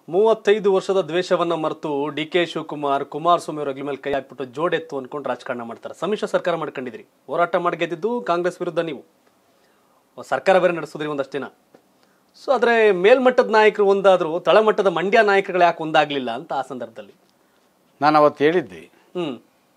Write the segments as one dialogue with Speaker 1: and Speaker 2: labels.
Speaker 1: ಮೂವತ್ತೈದು ವರ್ಷದ ದ್ವೇಷವನ್ನ ಮರೆತು ಡಿ ಕೆ ಶಿವಕುಮಾರ್ ಕುಮಾರಸ್ವಾಮಿ ಅವರ ಮೇಲೆ ಕೈ ಹಾಕ್ಬಿಟ್ಟು ಜೋಡೆತ್ತು ಅನ್ಕೊಂಡು ರಾಜಕಾರಣ ಮಾಡ್ತಾರೆ ಸಮ್ಮಿಶ್ರ ಸರ್ಕಾರ ಮಾಡ್ಕೊಂಡಿದ್ರಿ ಹೋರಾಟ ಮಾಡಿ ಗೆದ್ದಿದ್ದು ಕಾಂಗ್ರೆಸ್ ವಿರುದ್ಧ ನೀವು ಸರ್ಕಾರ ಬೇರೆ ನಡೆಸಿದ್ರಿ ಒಂದಷ್ಟು ದಿನ ಸೊ ಆದ್ರೆ ಮೇಲ್ಮಟ್ಟದ ನಾಯಕರು ಒಂದಾದ್ರು ತಳಮಟ್ಟದ ಮಂಡ್ಯ ನಾಯಕರುಗಳು ಯಾಕೆ ಒಂದಾಗ್ಲಿಲ್ಲ ಅಂತ ಆ ಸಂದರ್ಭದಲ್ಲಿ
Speaker 2: ನಾನು ಅವತ್ತು ಹೇಳಿದ್ದೆ
Speaker 1: ಹ್ಮ್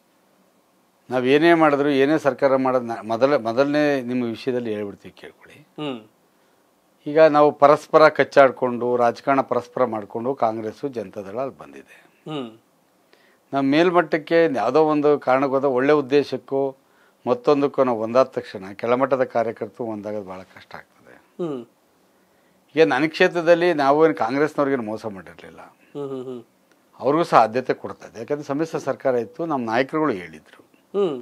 Speaker 2: ನಾವು ಏನೇ ಮಾಡಿದ್ರು ಏನೇ ಸರ್ಕಾರ ಮಾಡೋದು ನಾ- ಮೊದಲ ಮೊದಲನೇ ನಿಮ್ಮ ವಿಷಯದಲ್ಲಿ ಹೇಳ್ಬಿಡ್ತೀವಿ ಕೇಳ್ಕೊಳ್ಳಿ
Speaker 1: ಹ್ಮ್
Speaker 2: ಈಗ ನಾವು ಪರಸ್ಪರ ಕಚ್ಚಾಡಿಕೊಂಡು ರಾಜಕಾರಣ ಪರಸ್ಪರ ಮಾಡಿಕೊಂಡು ಕಾಂಗ್ರೆಸ್ಸು ಜನತಾದಳ ಅಲ್ಲಿ ಬಂದಿದೆ
Speaker 1: ಹ್ಮ್
Speaker 2: ನಮ್ಮ ಮೇಲ್ಮಟ್ಟಕ್ಕೆ ಯಾವುದೋ ಒಂದು ಕಾರಣಕ್ಕೋದ ಒಳ್ಳೆ ಉದ್ದೇಶಕ್ಕೂ ಮತ್ತೊಂದಕ್ಕೂ ನಾವು ಒಂದಾದ ತಕ್ಷಣ ಕೆಳಮಟ್ಟದ ಕಾರ್ಯಕರ್ತರು ಒಂದಾಗೋದು ಭಾಳ ಕಷ್ಟ ಆಗ್ತದೆ
Speaker 1: ಹ್ಮ್
Speaker 2: ಈಗ ನನ್ನ ಕ್ಷೇತ್ರದಲ್ಲಿ ನಾವು ಏನು ಕಾಂಗ್ರೆಸ್ನವ್ರಿಗೇನು ಮೋಸ ಮಾಡಿರಲಿಲ್ಲ
Speaker 1: ಹ್ಮ್ ಹ್ಮ್ ಹ್ಮ್
Speaker 2: ಅವ್ರಿಗೂ ಸಹ ಆದ್ಯತೆ ಕೊಡ್ತಾ ಇದೆ ಯಾಕಂದರೆ ಸಮ್ಮಿಶ್ರ ಸರ್ಕಾರ ಇತ್ತು ನಮ್ಮ ನಾಯಕರುಗಳು ಹೇಳಿದರು
Speaker 1: ಹ್ಮ್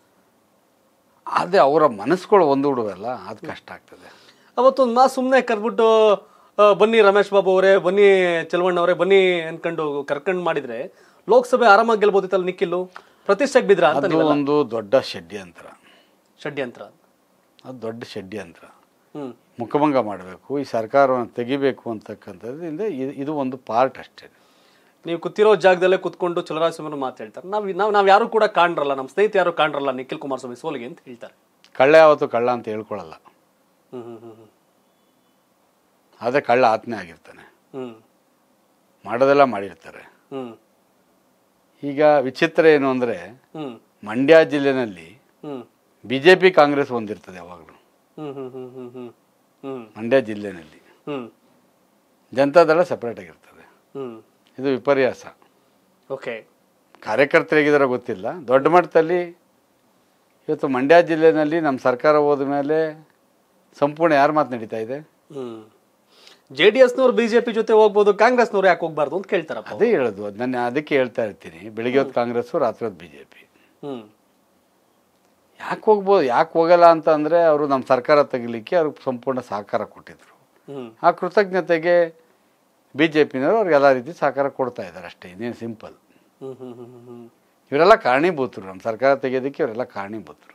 Speaker 2: ಆದರೆ ಅವರ ಮನಸ್ಸುಗಳು ಒಂದುಗೂಡುವಲ್ಲ ಅದು ಕಷ್ಟ ಆಗ್ತದೆ
Speaker 1: ಅವತ್ತೊಂದು ಮಾ ಸುಮ್ಮನೆ ಕರ್ಬಿಟ್ಟು ಆ, ಬನ್ನಿ ರಮೇಶ್ ಬಾಬು ಅವರೇ ಬನ್ನಿ ಚೆಲುವಣ್ಣ ಅವರೇ ಬನ್ನಿ ಅನ್ಕೊಂಡು ಕರ್ಕೊಂಡು ಮಾಡಿದ್ರೆ ಲೋಕಸಭೆ ಆರಾಮಾಗಿ ಗೆಲ್ಬೋದಿತ್ತಲ್ಲ ನಿಕ್ಕಿಲ್ಲು ಪ್ರತಿಷ್ಠೆಗೆ ಬಿದ್ರ ಅಂತ
Speaker 2: ಅದು
Speaker 1: ನೀವೆಲ್ಲ
Speaker 2: ಒಂದು ದೊಡ್ಡ ಷಡ್ಯಂತ್ರ
Speaker 1: ಷಡ್ಯಂತ್ರ
Speaker 2: ಅದು ದೊಡ್ಡ ಷಡ್ಯಂತ್ರ
Speaker 1: ಹ್ಮ್
Speaker 2: ಮುಖಭಂಗ ಮಾಡಬೇಕು ಈ ಸರ್ಕಾರವನ್ನು ತೆಗಿಬೇಕು ಅಂತಕ್ಕಂಥದ್ರಿಂದ ಇದು- ಇದು ಒಂದು ಪಾರ್ಟ್ ಅಷ್ಟೇ
Speaker 1: ನೀವು ಕೂತಿರೋ ಜಾಗದಲ್ಲೇ ಕುತ್ಕೊಂಡು ಚಲರಾಜಸ್ವಾಮಿ ಮಾತು ಹೇಳ್ತಾರೆ ನಾವ್ ನಾವ್ ನಾವ್ ಯಾರು ಕೂಡ ಕಾಣ್ರಲ್ಲ ನಮ್ಮ ಸ್ನೇಹಿತ ಯಾರು ಕಾಣ್ರಲ್ಲ ನಿಖಿಲ್ ಕುಮಾರಸ್ವಾಮಿ ಸೋಲಿಗೆ ಅಂತ ಹೇಳ್ತಾರೆ
Speaker 2: ಕಳ್ಳ ಯಾವತ್ತು ಕಳ್ಳ ಅಂತ ಹೇಳ್ಕೊಳ್ಳಲ್ಲ
Speaker 1: ಹ್ಮ್ ಹ್ಮ್ ಹ್ಮ್
Speaker 2: ಆದರೆ ಕಳ್ಳ ಆತ್ಮೆ ಆಗಿರ್ತಾನೆ
Speaker 1: ಹ್ಮ್
Speaker 2: ಮಾಡೋದೆಲ್ಲ ಮಾಡಿರ್ತಾರೆ
Speaker 1: ಹ್ಮ್
Speaker 2: ಈಗ ವಿಚಿತ್ರ ಏನು ಅಂದರೆ
Speaker 1: ಹ್ಮ್
Speaker 2: ಮಂಡ್ಯ ಜಿಲ್ಲೆನಲ್ಲಿ
Speaker 1: ಹ್ಮ್
Speaker 2: ಬಿ ಜೆ ಪಿ ಕಾಂಗ್ರೆಸ್ ಹೊಂದಿರ್ತದೆ ಯಾವಾಗಲೂ
Speaker 1: ಹ್ಮ್ ಹ್ಮ್ ಹ್ಮ್ ಹ್ಮ್ ಹ್ಮ್ ಹ್ಮ್
Speaker 2: ಮಂಡ್ಯ ಜಿಲ್ಲೆನಲ್ಲಿ
Speaker 1: ಹ್ಮ್
Speaker 2: ಜನತಾದಳ ಸಪ್ರೇಟ್ ಆಗಿರ್ತದೆ
Speaker 1: ಹ್ಮ್
Speaker 2: ಇದು ವಿಪರ್ಯಾಸ
Speaker 1: ಓಕೆ
Speaker 2: ಕಾರ್ಯಕರ್ತರಿಗಿದಾರೋ ಗೊತ್ತಿಲ್ಲ ದೊಡ್ಡ ಮಟ್ಟದಲ್ಲಿ ಇವತ್ತು ಮಂಡ್ಯ ಜಿಲ್ಲೆನಲ್ಲಿ ನಮ್ಮ ಸರ್ಕಾರ ಹೋದ ಮೇಲೆ ಸಂಪೂರ್ಣ ಯಾರು ಮಾತು ನಡೀತಾ ಇದೆ
Speaker 1: ಹ್ಮ್ ಜೆ ಡಿ ಎಸ್ನವ್ರು ಬಿಜೆಪಿ ಜೊತೆ ಹೋಗ್ಬೋದು ಕಾಂಗ್ರೆಸ್ನವ್ರು ಯಾಕೆ ಹೋಗ್ಬಾರ್ದು ಅಂತ ಕೇಳ್ತಾರಪ್ಪ
Speaker 2: ಅದೇ ಹೇಳೋದು ಅದು ನಾನು ಅದಕ್ಕೆ ಹೇಳ್ತಾ ಇರ್ತೀನಿ ಬೆಳಿಗ್ಗೆ ಹೊತ್ತು ಕಾಂಗ್ರೆಸ್ಸು ರಾತ್ರಿ ಹೊತ್ತು ಬಿ ಜೆ ಪಿ
Speaker 1: ಹ್ಮ್
Speaker 2: ಯಾಕೆ ಹೋಗ್ಬೋದು ಯಾಕೆ ಹೋಗಲ್ಲ ಅಂತ ಅಂದರೆ ಅವರು ನಮ್ಮ ಸರ್ಕಾರ ತೆಗಿಲಿಕ್ಕೆ ಅವ್ರಿಗೆ ಸಂಪೂರ್ಣ ಸಹಕಾರ ಕೊಟ್ಟಿದ್ರು
Speaker 1: ಹ್ಮ್
Speaker 2: ಆ ಕೃತಜ್ಞತೆಗೆ ಬಿ ಜೆ ಪಿನವರು ಅವ್ರಿಗೆ ಎಲ್ಲ ರೀತಿ ಸಹಕಾರ ಕೊಡ್ತಾ ಇದ್ದಾರೆ ಅಷ್ಟೇ ಇನ್ನೇನು ಸಿಂಪಲ್
Speaker 1: ಹ್ಮ್ ಹ್ಮ್ ಹ್ಮ್ ಹ್ಮ್
Speaker 2: ಇವರೆಲ್ಲ ಕಾರಣೀಭೂತರು ನಮ್ಮ ಸರ್ಕಾರ ತೆಗೆಯೋದಕ್ಕೆ ಇವರೆಲ್ಲ ಕಾರಣೀಭೂತರು